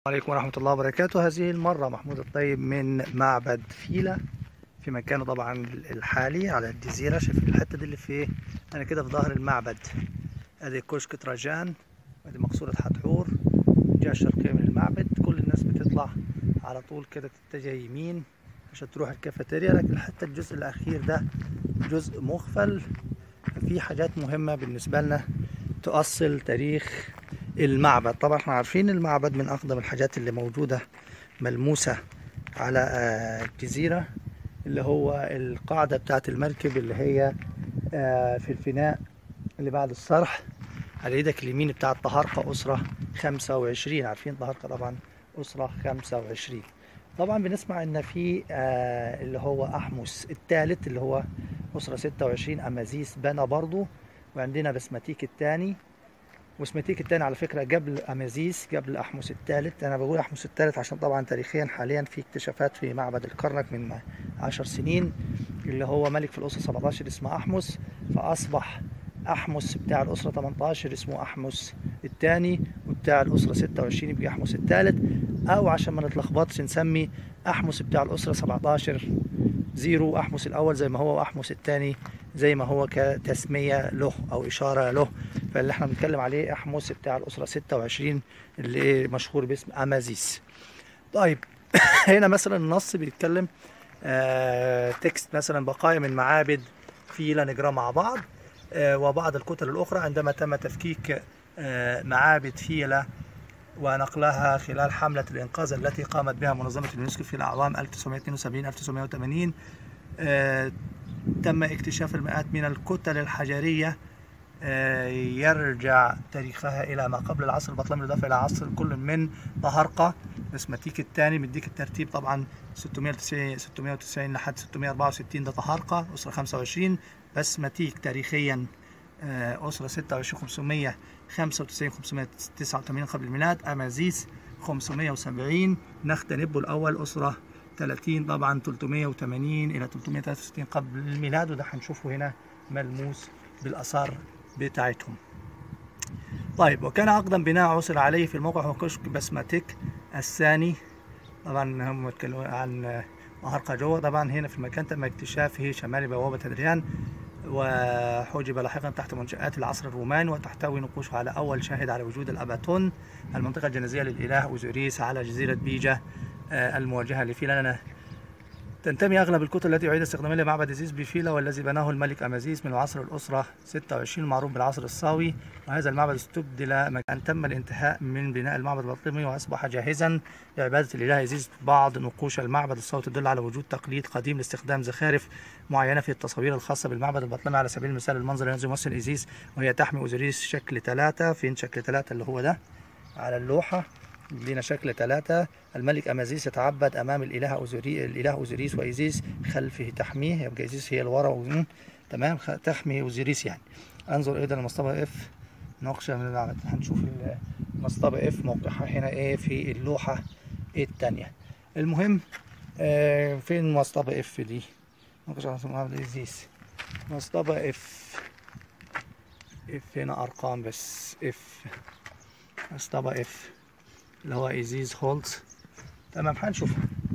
عليكم ورحمة الله وبركاته هذه المرة محمود الطيب من معبد فيلة في مكانه طبعا الحالي على الجزيرة شايف الحتة دي اللي في أنا كده في ظهر المعبد أدي كشك طرجان أدي مقصورة حتحور الجهة الشرقية من المعبد كل الناس بتطلع على طول كده تتجه يمين عشان تروح الكافيتيريا لكن حتى الجزء الأخير ده جزء مغفل في حاجات مهمة بالنسبة لنا تؤصل تاريخ المعبد طبعا احنا عارفين المعبد من اقدم الحاجات اللي موجودة ملموسة على آه، الجزيرة اللي هو القاعدة بتاعت المركب اللي هي آه، في الفناء اللي بعد الصرح على ايدك اليمين بتاع طهارقة أسرة 25 عارفين طهارقة طبعا أسرة 25 طبعا بنسمع ان في آه، اللي هو أحمس الثالث اللي هو أسرة 26 أمازيس بنى برضه وعندنا بسمتيك الثاني وسمتيك الثاني على فكرة قبل أمازيس قبل أحمس الثالث أنا بقول أحمس الثالث عشان طبعا تاريخيا حاليا في اكتشافات في معبد الكرنك من عشر سنين اللي هو ملك في الأسرة 17 اسمه أحمس فأصبح أحمس بتاع الأسرة 18 اسمه أحمس الثاني وبتاع الأسرة 26 يبقى أحمس الثالث أو عشان ما نتلخبطش نسمي أحمس بتاع الأسرة 17 زيرو أحمس الأول زي ما هو وأحمس الثاني زي ما هو كتسمية له أو إشارة له فاللي احنا بنتكلم عليه أحمس بتاع الأسرة 26 اللي مشهور باسم أمازيس طيب هنا مثلا النص بيتكلم آه تكست مثلا بقايا من معابد فيلا نقراه مع بعض آه وبعض الكتل الأخرى عندما تم تفكيك آه معابد فيلا ونقلها خلال حملة الإنقاذ التي قامت بها منظمة اليونسكو في الأعوام 1972 1980 آه تم اكتشاف المئات من الكتل الحجرية آه يرجع تاريخها إلى ما قبل العصر البطلمي بالإضافة إلى عصر كل من طهرقة اسمتيك الثاني مديك الترتيب طبعا 690 690 لحد 664 ده طهرقة أسرة 25 بسمتيك تاريخيا آه أسرة 26 500 95 589 قبل الميلاد أمازيس 570 نخت نبو الأول أسرة 30 طبعا 380 إلى 363 قبل الميلاد وده هنشوفه هنا ملموس بالآثار بتاعتهم طيب وكان أقدم بناء عثر عليه في الموقع هو كشك بسمتك الثاني طبعا هم اتكلموا عن مهرقة جوه طبعا هنا في المكان تم اكتشافه شمال بوابة أدريان وحجب لاحقا تحت منشآت العصر الروماني وتحتوي نقوشه على أول شاهد على وجود الأباتون المنطقة الجنازية للإله أوزوريس على جزيرة بيجا المواجهة لفيلنا تنتمي أغلب الكتل التي أعيد استخدامها لمعبد إزيس بفيلا والذي بناه الملك أمازيس من عصر الأسرة 26 المعروف بالعصر الصاوي وهذا المعبد استبدل أن تم الانتهاء من بناء المعبد البطلمي وأصبح جاهزا لعبادة الإله إزيس بعض نقوش المعبد الصاوي تدل على وجود تقليد قديم لاستخدام زخارف معينة في التصاوير الخاصة بالمعبد البطلمي على سبيل المثال المنظر الذي يمثل إزيس وهي تحمي أوزوريس شكل ثلاثة فين شكل ثلاثة اللي هو ده على اللوحة لنا شكل ثلاثة الملك أمازيس يتعبد أمام الإله أوزوري الإله أوزوريس وإيزيس خلفه تحميه يبقى إيزيس هي الورا و... تمام تحمي أوزوريس يعني انظر إيه ده المصطبة إف نقشة من المعبد هنشوف المصطبة إف موقعها هنا إيه في اللوحة الثانية المهم آه فين المصطبة إف دي نقشة على معبد إيزيس مصطبة إف إف هنا أرقام بس إف مصطبة إف اللي هو ايزيز هولتز تمام هنشوف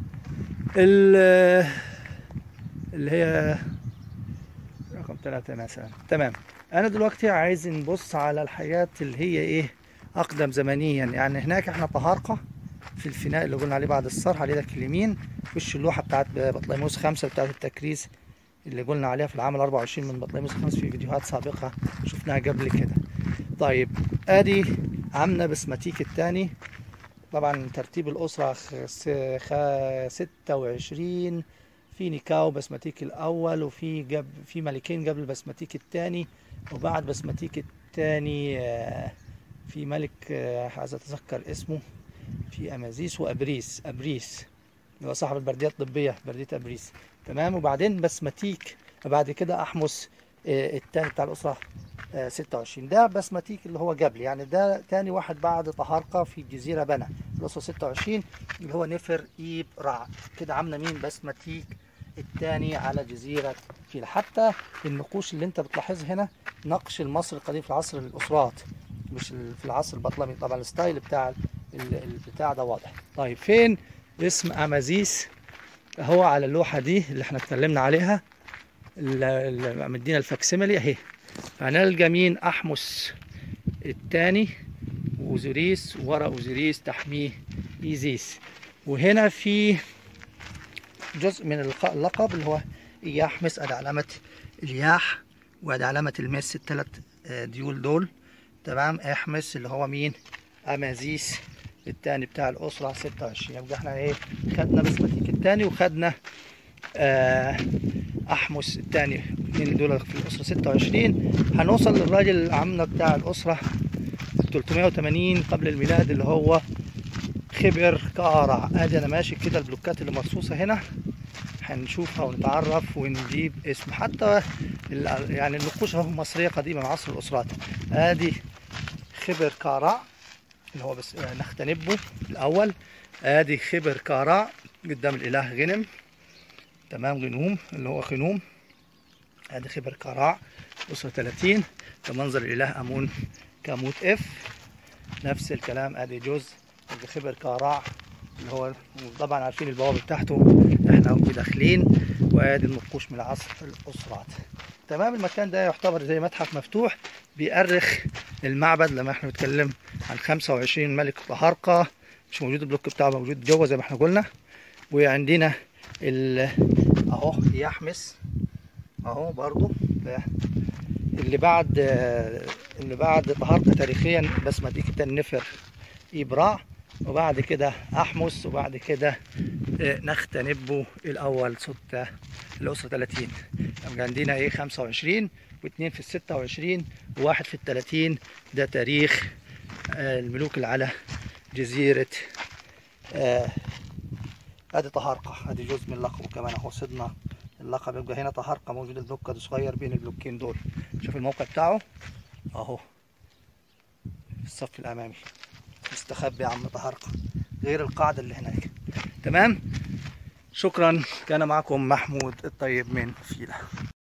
اللي هي رقم ثلاثة مثلا تمام انا دلوقتي عايز نبص على الحاجات اللي هي ايه اقدم زمنيا يعني هناك احنا طهارقة في الفناء اللي قلنا عليه بعد الصرح على ايدك اليمين وش اللوحة بتاعت بطليموس خمسة بتاعت التكريس اللي قلنا عليها في العام ال 24 من بطليموس خمسة في فيديوهات سابقة شفناها قبل كده طيب ادي عمنا بسمتيك الثاني طبعا ترتيب الأسرة ستة وعشرين في نيكاو بسمتيك الأول وفي جب في ملكين قبل بسمتيك الثاني وبعد بسمتيك الثاني في ملك عايز أتذكر اسمه في أمازيس وأبريس أبريس اللي هو صاحب البردية الطبية بردية أبريس تمام وبعدين بسمتيك بعد كده أحمس الثاني بتاع الأسرة 26 ده بسمتيك اللي هو قبل يعني ده تاني واحد بعد طهارقة في الجزيرة بنا الأسرة 26 اللي هو نفر إيب رع كده عاملة مين بسمتيك الثاني على جزيرة فيلا حتى النقوش اللي انت بتلاحظها هنا نقش المصري القديم في عصر الأسرات مش في العصر البطلمي طبعا الستايل بتاع ال- البتاع ده واضح طيب فين اسم امازيس هو على اللوحه دي اللي احنا اتكلمنا عليها اللي اللي مدينا الفاكسيميلي اهي هنلقى مين احمس الثاني واوزوريس ورا اوزوريس تحميه ايزيس وهنا في جزء من اللق- اللقب اللي هو إياحمس ادي علامة الياح وادي علامة المس الثلاث ديول دول تمام احمس اللي هو مين امازيس التاني بتاع الاسرة 26 يبقى احنا ايه خدنا بسمتيك التاني وخدنا آه احمس التاني الاثنين دول في الاسرة 26 هنوصل للراجل العمنا بتاع الاسرة 380 قبل الميلاد اللي هو خبر كارع ادي انا ماشي كده البلوكات اللي مرصوصه هنا هنشوفها ونتعرف ونجيب اسم حتى ال- يعني النقوش اهو مصريه قديمه من عصر الاسرات ادي خبر كارع اللي هو بس آه، نختنبه الاول ادي خبر كارع قدام الاله غنم تمام غنوم اللي هو خنوم ادي خبر كارع اسره 30 ده منظر الاله امون كاموت اف نفس الكلام ادي جزء ادي خبر كارع اللي هو طبعا عارفين البوابه بتاعته احنا اهو داخلين وادي النقوش من عصر الاسرات تمام المكان ده يعتبر زي متحف مفتوح بيأرخ المعبد لما احنا بنتكلم عن 25 ملك طهارقة مش موجود البلوك بتاعه موجود جوه زي ما احنا قلنا وعندنا ال اهو يحمس اهو برضو ده اللي بعد اللي بعد طهارقة تاريخيا بس ما ديك النفر إبراع وبعد كده أحمس وبعد كده آه، نختنبه الأول ستة الأسرة 30 يبقى عندنا إيه 25 واثنين في الستة وعشرين وواحد في الثلاثين ده تاريخ آه، الملوك اللي على جزيرة آه، ادي طهارقة ادي جزء من لقبه كمان اهو صدنا اللقب يبقى هنا طهارقة موجود البلوك ده صغير بين البلوكين دول شوف الموقع بتاعه اهو في الصف الامامي مستخبي يا عم طهارقة غير القاعدة اللي هناك تمام شكرا كان معكم محمود الطيب من فيلة